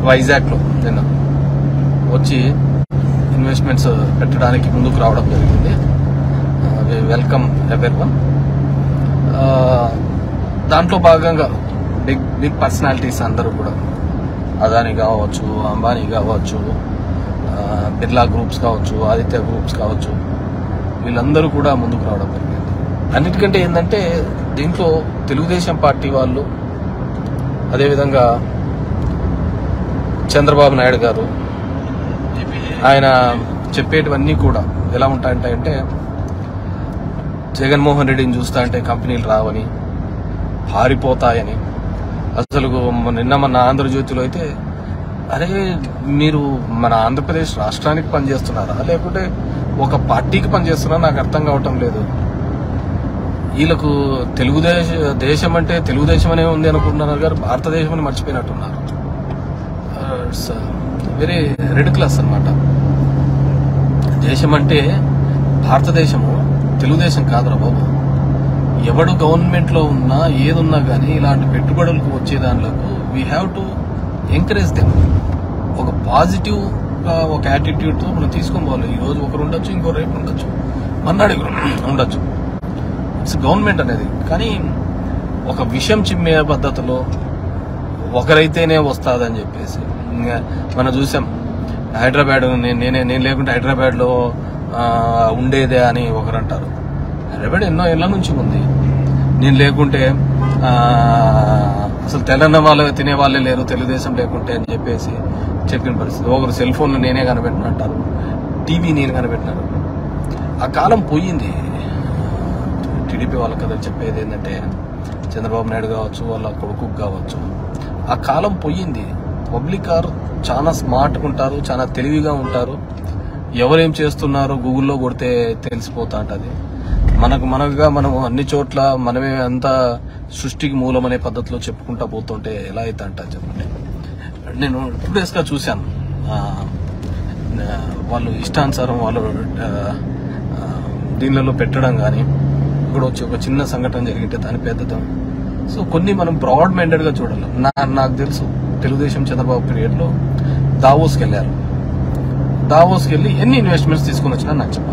వైజాగ్లో నిన్న వచ్చి ఇన్వెస్ట్మెంట్స్ పెట్టడానికి ముందుకు రావడం జరిగింది వెల్కమ్ ఎవరి వన్ దాంట్లో భాగంగా బిగ్ బిగ్ పర్సనాలిటీస్ అందరూ కూడా అదాని కావచ్చు అంబానీ కావచ్చు ఆ, బిర్లా గ్రూప్స్ కావచ్చు ఆదిత్య గ్రూప్స్ కావచ్చు వీళ్ళందరూ కూడా ముందుకు రావడం జరిగింది అన్నిటికంటే ఏంటంటే దీంట్లో తెలుగుదేశం పార్టీ వాళ్ళు అదేవిధంగా చంద్రబాబు నాయుడు గారు ఆయన చెప్పేటివన్నీ కూడా ఎలా ఉంటాయంటే జగన్మోహన్ రెడ్డిని చూస్తా అంటే కంపెనీలు రావని పారిపోతాయని అసలు నిన్న మన ఆంధ్రజ్యోతిలో అయితే అరే మీరు మన ఆంధ్రప్రదేశ్ రాష్ట్రానికి పనిచేస్తున్నారా లేకుంటే ఒక పార్టీకి పనిచేస్తున్నారా నాకు అర్థం కావటం లేదు వీళ్ళకు తెలుగుదేశ దేశం అంటే తెలుగుదేశం అనే ఉంది అనుకుంటున్నారు గారు భారతదేశం అని మర్చిపోయినట్టున్నారు ఇట్స్ వెరీ రెడిక్లస్ అన్నమాట దేశం అంటే భారతదేశము తెలుగుదేశం కాదురా బాబు ఎవడు గవర్నమెంట్ లో ఉన్నా ఏదున్నా కానీ ఇలాంటి పెట్టుబడులకు వచ్చే దానిలకు we have to encourage them ఒక పాజిటివ్ ఒక యాటిట్యూడ్ తో మనం తీసుకొని పోవాలి ఈ రోజు ఒకరు ఉండొచ్చు ఇంకో రేపు ఉండొచ్చు మన్నాడు ఇంకో ఉండొచ్చు ఇట్స్ గవర్నమెంట్ అనేది కానీ ఒక విషయం చిమ్మే పద్ధతిలో ఒకరైతేనే వస్తాదని చెప్పేసి ఇంకా మనం చూసాం హైదరాబాద్ నేను నేనే నేను లేకుంటే హైదరాబాద్ లో ఉండేదే అని ఒకరు అంటారు హైదరాబాద్ ఎన్నో ఏళ్ల నుంచి ఉంది నేను లేకుంటే ఆ, అసలు తెలంగాణ వాళ్ళు తినే వాళ్ళే లేరు తెలుగుదేశం లేకుంటే అని చెప్పేసి చెప్పిన పరిస్థితి ఒకరు సెల్ ఫోన్లు నేనే కనిపెట్టిన అంటారు టీవీ నేను కనిపెట్టినాను ఆ కాలం పోయింది టీడీపీ వాళ్ళకి కదా చెప్పేది ఏంటంటే చంద్రబాబు నాయుడు కావచ్చు వాళ్ళ కొడుకు కావచ్చు ఆ కాలం పోయింది పబ్లిక్ ఆర్ చాలా స్మార్ట్గా ఉంటారు చాలా తెలివిగా ఉంటారు ఎవరేం చేస్తున్నారో గూగుల్లో కొడితే తెలిసిపోతా ఉంటది మనకు మనకుగా మనం అన్ని చోట్ల మనమే అంతా సృష్టికి మూలం అనే పద్ధతిలో చెప్పుకుంటా పోతుంటే ఎలా అయితే అంటారు చెప్పండి నేను టూ డేస్ గా చూశాను ఆ, ఆ, వాళ్ళు ఇష్టానుసారం వాళ్ళు ఆ, ఆ, దీనిలలో పెట్టడం కానీ ఇక్కడ వచ్చి ఒక చిన్న సంఘటన జరిగితే దాని పెద్దతం సో కొన్ని మనం బ్రాడ్ మైండెడ్ గా చూడాలి నా నాకు తెలుసు తెలుగుదేశం చంద్రబాబు పీరియడ్ లో దావోస్కి వెళ్ళారు దావోస్కి వెళ్ళి ఎన్ని ఇన్వెస్ట్మెంట్స్ తీసుకుని వచ్చినా నాకు చెప్పండి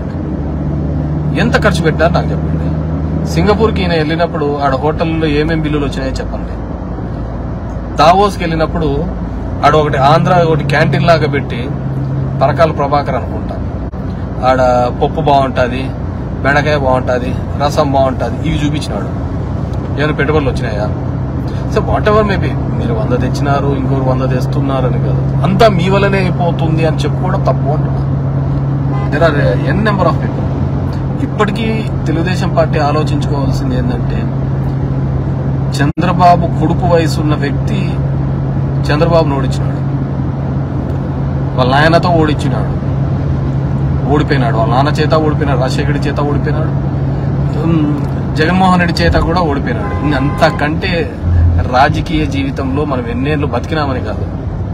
ఎంత ఖర్చు పెట్టారు నాకు చెప్పండి సింగపూర్కి ఈయన వెళ్ళినప్పుడు ఆడ హోటల్లో ఏమేం బిల్లులు వచ్చినాయో చెప్పండి దావోస్కి వెళ్ళినప్పుడు ఆడ ఒకటి ఆంధ్ర ఒకటి క్యాంటీన్ లాగా పెట్టి పరకాల ప్రభాకర్ అనుకుంటా ఆడ పప్పు బాగుంటుంది బెండకాయ బాగుంటుంది రసం బాగుంటుంది ఇవి చూపించినాడు ఏమైనా పెట్టుబడులు వచ్చినాయా సో వాట్ ఎవర్ మేబీ మీరు వంద తెచ్చినారు ఇంకోరు వంద తెస్తున్నారు అని కాదు అంతా మీ వల్లనే అయిపోతుంది అని చెప్పుకోవడం తప్పు అంటున్నా there are n number of people ఇప్పటికీ తెలుగుదేశం పార్టీ ఆలోచించుకోవాల్సింది ఏంటంటే చంద్రబాబు కొడుకు వయసు ఉన్న వ్యక్తి చంద్రబాబును ఓడించినాడు వాళ్ళ నాయనతో ఓడించినాడు ఓడిపోయినాడు వాళ్ళ నాన్న చేత ఓడిపోయినాడు రాజశేఖరి చేత ఓడిపోయినాడు ఉమ్, జగన్మోహన్ రెడ్డి చేత కూడా ఓడిపోయినాడు ఇంక అంతకంటే రాజకీయ జీవితంలో మనం ఎన్నేళ్ళు బతికినామని కాదు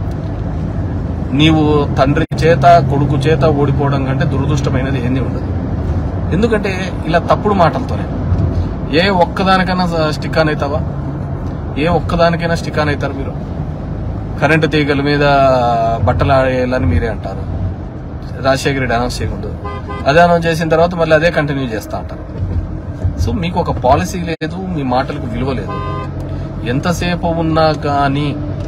నీవు తండ్రి చేత కొడుకు చేత ఓడిపోవడం కంటే దురదృష్టమైనది ఏంది ఉండదు ఎందుకంటే ఇలా తప్పుడు మాటలతోనే ఏ ఒక్కదానికైనా స్టిక్ ఆన్ అవుతావా ఏ ఒక్కదానికైనా స్టిక్ ఆన్ అవుతారు మీరు కరెంటు తీగల మీద బట్టలు ఆడేయాలని మీరే అంటారు రాజశేఖర రెడ్డి అనౌన్స్ చేయకూడదు అదే అనౌన్స్ చేసిన తర్వాత మళ్ళీ అదే కంటిన్యూ చేస్తా అంటారు సో మీకు ఒక పాలసీ లేదు మీ మాటలకు విలువ లేదు ఎంతసేపు ఉన్నా కానీ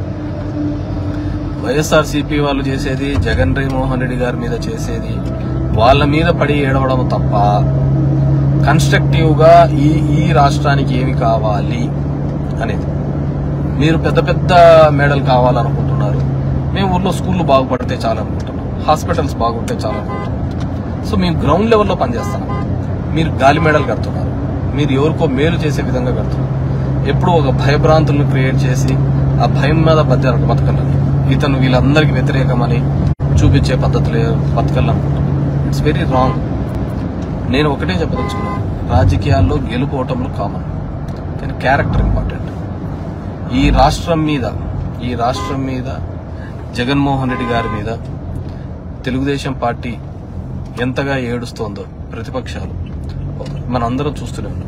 వైఎస్ఆర్సీపీ వాళ్ళు చేసేది జగన్ మోహన్ రెడ్డి గారి మీద చేసేది వాళ్ళ మీద పడి ఏడవడం తప్ప కన్స్ట్రక్టివ్ గా ఈ ఈ రాష్ట్రానికి ఏమి కావాలి అనేది మీరు పెద్ద పెద్ద మేడలు కావాలనుకుంటున్నారు మేము ఊర్లో స్కూళ్ళు బాగుపడితే చాలు అనుకుంటున్నాం హాస్పిటల్స్ బాగుంటే చాలు అనుకుంటున్నాం సో మేము గ్రౌండ్ లెవెల్లో పనిచేస్తాం మీరు గాలి మేడలు కడుతున్నారు మీరు ఎవరికో మేలు చేసే విధంగా కడుతున్నారు ఎప్పుడూ ఒక భయభ్రాంతులను క్రియేట్ చేసి ఆ భయం మీద బతక బతకాలని ఇతను వీళ్ళందరికీ వ్యతిరేకమని చూపించే పద్ధతులు బతకాలనుకుంటున్నాను ఇట్స్ వెరీ రాంగ్ నేను ఒకటే చెప్పదలుచుకున్నాను రాజకీయాల్లో గెలుపోవటంలో కామన్ కానీ క్యారెక్టర్ ఇంపార్టెంట్ ఈ రాష్ట్రం మీద ఈ రాష్ట్రం మీద జగన్మోహన్ రెడ్డి గారి మీద తెలుగుదేశం పార్టీ ఎంతగా ఏడుస్తోందో ప్రతిపక్షాలు మనం అందరం చూస్తూనే ఉన్నాం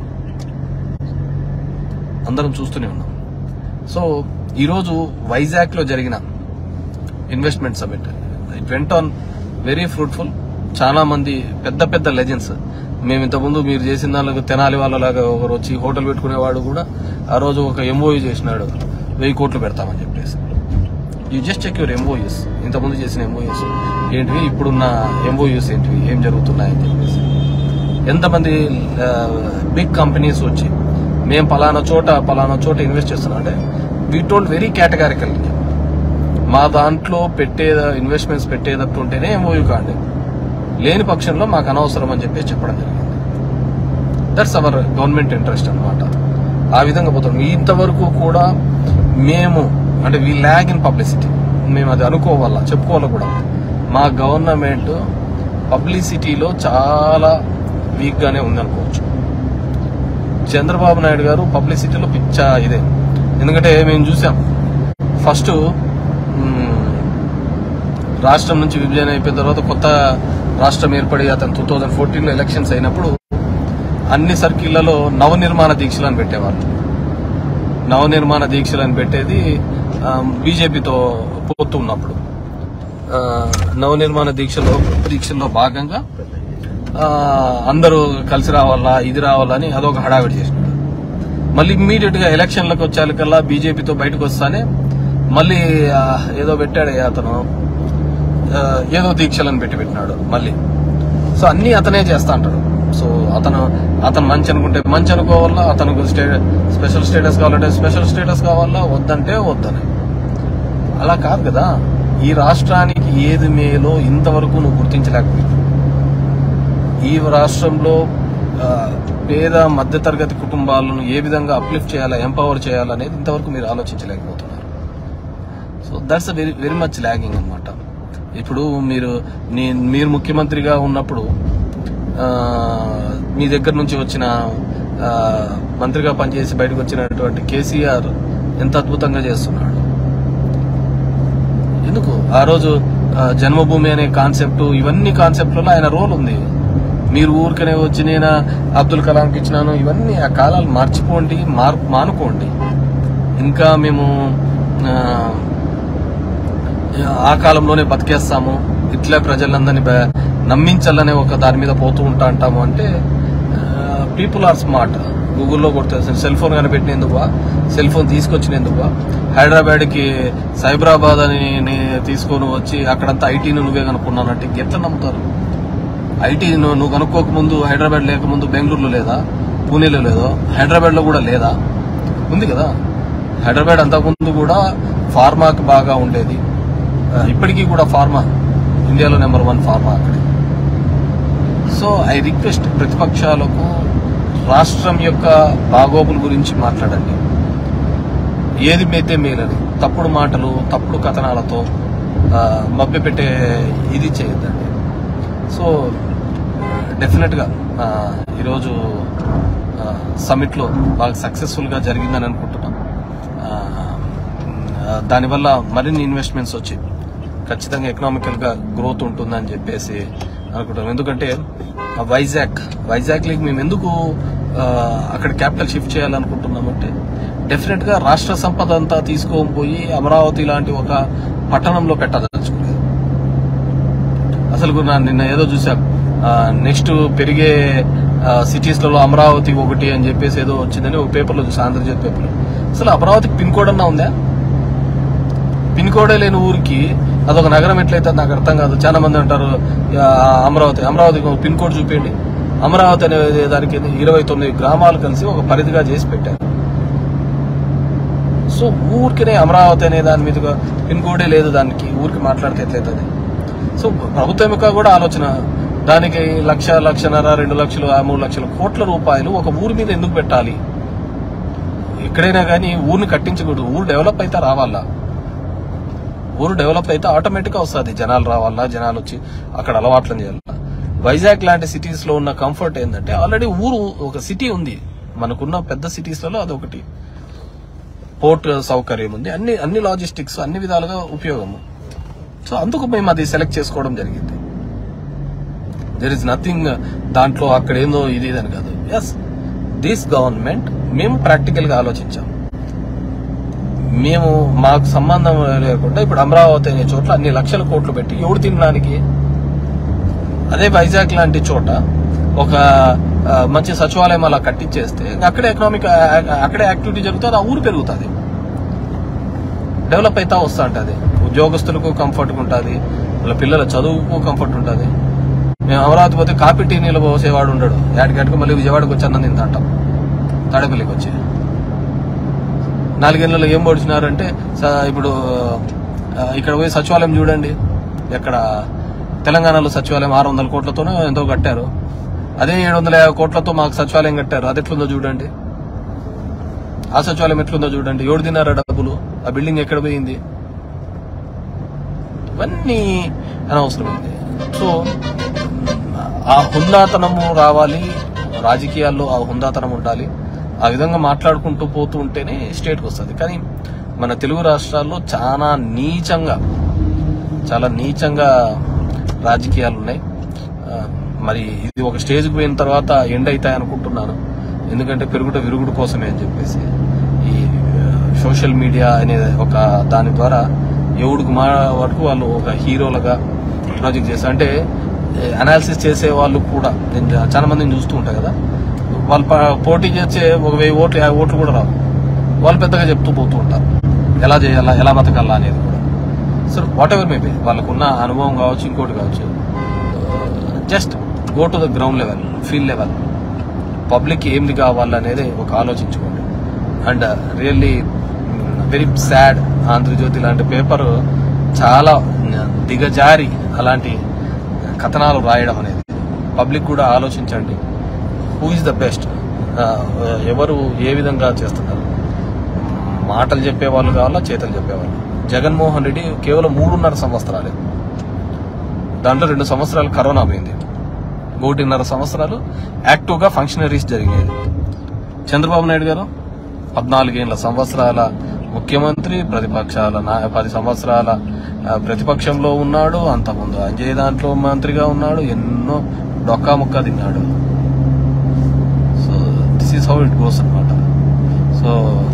అందరం చూస్తూనే ఉన్నాం సో ఈరోజు వైజాగ్లో జరిగిన investment summit it went on very fruitful చాలా మంది పెద్ద పెద్ద లెజెండ్స్ మేము ఇంతకుముందు మీరు చేసిన దానిలో తెనాలి వాళ్ళలాగా ఒకరు వచ్చి హోటల్ పెట్టుకునేవాడు కూడా ఆ రోజు ఒక ఎంఓయూ చేసినాడు వెయ్యి కోట్లు పెడతామని చెప్పేసి you just check your MoUs ఇంతకుముందు చేసిన ఎంఓయూస్ ఏంటివి ఇప్పుడున్న ఎంఓయూస్ ఏంటివి ఏం జరుగుతున్నాయని చెప్పేసి ఎంతమంది బిగ్ కంపెనీస్ వచ్చి మేము పలానా చోట పలానా చోట ఇన్వెస్ట్ చేస్తున్నాం అంటే వీ టోల్డ్ వెరీ కేటగారికల్ మా దాంట్లో పెట్టే ఇన్వెస్ట్మెంట్స్ పెట్టేటట్టు ఉంటేనే ఎంఓయూ కాండి లేని పక్షంలో మాకు అనవసరం అని చెప్పేసి చెప్పడం జరిగింది దట్స్ అవర్ గవర్నమెంట్ ఇంట్రెస్ట్ అన్నమాట ఆ విధంగా పోతాం ఇంతవరకు కూడా మేము అంటే వీ ల్యాగ్ ఇన్ పబ్లిసిటీ మేము అది అనుకోవాలా చెప్పుకోవాలి కూడా మా గవర్నమెంట్ పబ్లిసిటీలో చాలా వీక్ గానే ఉందనుకోవచ్చు చంద్రబాబు నాయుడు గారు పబ్లిసిటీలో పిచ్చ ఇదే ఎందుకంటే మేము చూసాం ఫస్ట్ రాష్ట్రం నుంచి విభజన అయిపోయిన తర్వాత కొత్త రాష్ట్రం ఏర్పడి అతను టూ థౌజండ్ ఫోర్టీన్ లో ఎలక్షన్స్ అయినప్పుడు అన్ని సర్కిళ్లలో నవనిర్మాణ దీక్షలు అని పెట్టేవారు నవనిర్మాణ దీక్షలు అని పెట్టేది బీజేపీతో పోతూ ఉన్నప్పుడు ఆ, నవనిర్మాణ దీక్షలో దీక్షల్లో భాగంగా ఆ, అందరూ కలిసి రావాలా ఇది రావాలని అదొక హడావిడి చేసినాడు మళ్ళీ ఇమ్మీడియట్ గా ఎలక్షన్లకు వచ్చేకల్లా బీజేపీతో బయటకు వస్తానే మళ్ళీ ఆ, ఏదో పెట్టాడు అతను ఆ, ఏదో దీక్షలను పెట్టి పెట్టినాడు మళ్ళీ సో అన్ని అతనే చేస్తా అంటాడు సో అతను అతను మంచి అనుకుంటే మంచి అనుకోవాలా అతనికి స్టే స్పెషల్ స్టేటస్ కావాలంటే స్పెషల్ స్టేటస్ కావాలా వద్దంటే వద్దని అలా కాదు కదా ఈ రాష్ట్రానికి ఏది మేలో ఇంతవరకు నువ్వు గుర్తించలేకపోయావు ఈ రాష్ట్రంలో ఆ, పేద మధ్యతరగతి కుటుంబాలను ఏ విధంగా అప్లిఫ్ట్ చేయాలా ఎంపవర్ చేయాలనేది ఇంతవరకు మీరు ఆలోచించలేకపోతున్నారు so that's very very much lagging అనమాట ఇప్పుడు మీరు నీ- మీరు ముఖ్యమంత్రిగా ఉన్నప్పుడు ఆ, మీ దగ్గర నుంచి వచ్చిన ఆ, మంత్రిగా పనిచేసి బయటకు వచ్చినటువంటి కేసీఆర్ ఎంత అద్భుతంగా చేస్తున్నాడు ఎందుకు ఆ రోజు ఆ, జన్మభూమి అనే కాన్సెప్ట్ ఇవన్నీ కాన్సెప్ట్లలో ఆయన రోల్ ఉంది మీరు ఊరికనే వచ్చి నేను అబ్దుల్ కలాంకి ఇచ్చినాను ఇవన్నీ ఆ కాలాలు మార్చిపోండి మార్ మానుకోండి ఇంకా మేము ఆ, ఆ కాలంలోనే బతికేస్తాము ఇట్లా ప్రజలందరినీ బ- నమ్మించాలనే ఒక దాని మీద పోతూ ఉంటా అంటాము అంటే పీపుల్ ఆర్ స్మార్ట్ గూగుల్లో కొడితే సెల్ ఫోన్ కనిపెట్టినందుకు సెల్ ఫోన్ తీసుకొచ్చినందుకు హైదరాబాద్కి సైబరాబాద్ అని ని- తీసుకొని వచ్చి అక్కడంతా ఐటీని నువ్వే కనుక్కున్నానంటే ఎట్లా నమ్ముతారు ఐటీ నువ్వు నువ్వు కనుక్కోక ముందు హైదరాబాద్ లేకముందు బెంగళూరులో లేదా పూణేలో లేదో హైదరాబాద్ లో కూడా లేదా ఉంది కదా హైదరాబాద్ అంతకుముందు కూడా ఫార్మాకి బాగా ఉండేది ఆ, ఇప్పటికీ కూడా ఫార్మా ఇండియాలో నెంబర్ వన్ ఫార్మా అక్కడ సో ఐ రిక్వెస్ట్ ప్రతిపక్షాలకు రాష్ట్రం యొక్క బాగోగుల గురించి మాట్లాడండి ఏది అయితే మేలని తప్పుడు మాటలు తప్పుడు కథనాలతో ఆ, మభ్యపెట్టే ఇది చేయొద్దండి సో డెఫినెట్గా ఆ, ఈరోజు సమిట్లో బాగా సక్సెస్ఫుల్గా జరిగిందని అనుకుంటున్నాం ఆ, ఆ, దానివల్ల మరిన్ని ఇన్వెస్ట్మెంట్స్ వచ్చి ఖచ్చితంగా ఎకనామికల్గా గ్రోత్ ఉంటుందని చెప్పేసి అనుకుంటాం ఎందుకంటే ఆ వైజాగ్ వైజాగ్ లేక్ మేము ఎందుకు ఆ, అక్కడ క్యాపిటల్ షిఫ్ట్ చేయాలనుకుంటున్నామంటే డెఫినెట్ గా రాష్ట్ర సంపద అంతా తీసుకొని పోయి అమరావతి లాంటి ఒక పట్టణంలో పెట్టదలుచుకోలేదు అసలు నా నిన్న ఏదో చూసా నెక్స్ట్ పెరిగే సిటీస్ లలో అమరావతి ఒకటి అని చెప్పేసి ఏదో వచ్చిందని ఒక పేపర్ లో చూసా ఆంధ్రజ్యోతి పేపర్ అసలు అమరావతికి పిన్ కోడ్ అన్నా ఉందా పిన్ కోడే లేని ఊరికి అదొక నగరం ఎట్లయితే నాకు అర్థం కాదు చాలా మంది అంటారు ఆ, అమరావతి అమరావతికి ఒక పిన్ కోడ్ చూపించండి అమరావతి అనే దానికి ఇరవై తొమ్మిది గ్రామాలు కలిసి ఒక పరిధిగా చేసి పెట్టారు సో ఊరికినే అమరావతి అనే దాని మీదుగా పిన్ కోడే లేదు దానికి ఊరికి మాట్లాడితే ఎట్లయితుంది సో ప్రభుత్వం యొక్క కూడా ఆలోచన దానికి లక్ష లక్షన్నర రెండు లక్షలు ఆ మూడు లక్షల కోట్ల రూపాయలు ఒక ఊరి మీద ఎందుకు పెట్టాలి ఎక్కడైనా కానీ ఊరిని కట్టించకూడదు ఊరు డెవలప్ అయితే రావాలా ఊరు డెవలప్ అయితే ఆటోమేటిక్ గా వస్తుంది జనాలు రావాలా జనాలు వచ్చి అక్కడ అలవాట్లను చేయాలా వైజాగ్ లాంటి సిటీస్ లో ఉన్న కంఫర్ట్ ఏంటంటే ఆల్రెడీ ఊరు ఒక సిటీ ఉంది మనకున్న పెద్ద సిటీస్ లలో అదొకటి పోర్ట్ సౌకర్యం ఉంది అన్ని అన్ని లాజిస్టిక్స్ అన్ని విధాలుగా ఉపయోగము సో అందుకు మేము అది సెలెక్ట్ చేసుకోవడం జరిగింది దెర్ ఇస్ నథింగ్ దాంట్లో అక్కడ ఏందో ఇది ఇది అని కాదు ఎస్ దిస్ గవర్నమెంట్ మేము ప్రాక్టికల్ గా ఆలోచించాం మేము మాకు సంబంధం లేకుండా ఇప్పుడు అమరావతి అనే చోట్ల అన్ని లక్షల కోట్లు పెట్టి ఎవడు తినడానికి అదే వైజాగ్ లాంటి చోట ఒక ఆ, మంచి సచివాలయం అలా కట్టించేస్తే అక్కడే ఎకనామిక్ అక్కడే యాక్టివిటీ జరుగుతుంది ఆ ఊరు పెరుగుతుంది డెవలప్ అవుతా వస్తూ ఉంటుంది ఉద్యోగస్తులకు కంఫర్ట్గా ఉంటుంది వాళ్ళ పిల్లల చదువుకు కంఫర్ట్ ఉంటుంది మేము అమరావతి పోతే కాపీ టీ నీళ్ళు పోసేవాడు ఉండడు ఏటికి మళ్ళీ విజయవాడకి వచ్చి అన్నం తింటాం తాడేపల్లికి వచ్చి నాలుగేళ్లలో ఏం పొడిచినారంటే స- ఇప్పుడు ఆ, ఇక్కడ పోయి సచివాలయం చూడండి ఎక్కడ తెలంగాణలో సచివాలయం ఆరు వందల కోట్లతోనో ఎంతో కట్టారు అదే ఏడు వందల యాభై కోట్లతో మాకు సచివాలయం కట్టారు అది ఎట్లుందో చూడండి ఆ సచివాలయం ఎట్లుందో చూడండి ఎవడు తిన్నారా డబ్బులు ఆ బిల్డింగ్ ఎక్కడ పోయింది ఇవన్నీ అనవసరమైంది సో ఆ హుందాతనము రావాలి రాజకీయాల్లో ఆ హుందాతనం ఉండాలి ఆ విధంగా మాట్లాడుకుంటూ పోతూ ఉంటేనే స్టేట్కి వస్తుంది కానీ మన తెలుగు రాష్ట్రాల్లో చాలా నీచంగా చాలా నీచంగా రాజకీయాలు ఉన్నాయి ఆ, మరి ఇది ఒక స్టేజ్కి పోయిన తర్వాత ఎండ్ అవుతాయి అనుకుంటున్నాను ఎందుకంటే పెరుగుట విరుగుడు కోసమే అని చెప్పేసి ఈ సోషల్ మీడియా అనే ఒక దాని ద్వారా ఎవడికి మా వరకు వాళ్ళు ఒక హీరోలుగా ప్రాజెక్ట్ చేస్తారు అంటే అనాలిసిస్ చేసే వాళ్ళు కూడా నేను చాలా మందిని చూస్తూ ఉంటాయి కదా వాళ్ళు ప- పోటీ చేసే ఒక వెయ్యి ఓట్లు యాభై ఓట్లు కూడా రావు వాళ్ళు పెద్దగా చెప్తూ పోతూ ఉంటారు ఎలా చేయాలా ఎలా బతకాలా అనేది కూడా సో వాట్ ఎవర్ మేబీ వాళ్ళకున్న అనుభవం కావచ్చు ఇంకోటి కావచ్చు just go to the ground level field level public ఏంది కావాలనేది ఒక ఆలోచించుకోండి and really very sad Andhra Jyothi లాంటి పేపర్ చాలా దిగజారి అలాంటి కథనాలు రాయడం అనేది పబ్లిక్ కూడా ఆలోచించండి హూ ఇస్ ద బెస్ట్ ఎవరు ఏ విధంగా చేస్తున్నారు మాటలు చెప్పేవాళ్ళు కావాలా చేతలు చెప్పేవాళ్ళు జగన్మోహన్ రెడ్డి కేవలం మూడున్నర సంవత్సరాలే దాంట్లో రెండు సంవత్సరాలు కరోనా పోయింది ఒకటిన్నర సంవత్సరాలు యాక్టివ్గా ఫంక్షనరీస్ జరిగేది చంద్రబాబు నాయుడు గారు పద్నాలుగేళ్ల సంవత్సరాల ముఖ్యమంత్రి ప్రతిపక్షాల నా- పది సంవత్సరాల ఆ, ప్రతిపక్షంలో ఉన్నాడు అంతకుముందు అంజయ్ దాంట్లో మంత్రిగా ఉన్నాడు ఎన్నో డొక్కా ముక్క తిన్నాడు so this is how it goes అనమాట సో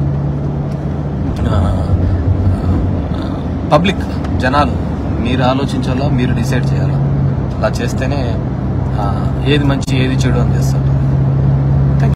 పబ్లిక్ జనాలు మీరు ఆలోచించాలా మీరు డిసైడ్ చేయాలా అలా చేస్తేనే ఆ, ఏది మంచి ఏది చెడు అని చేస్తారు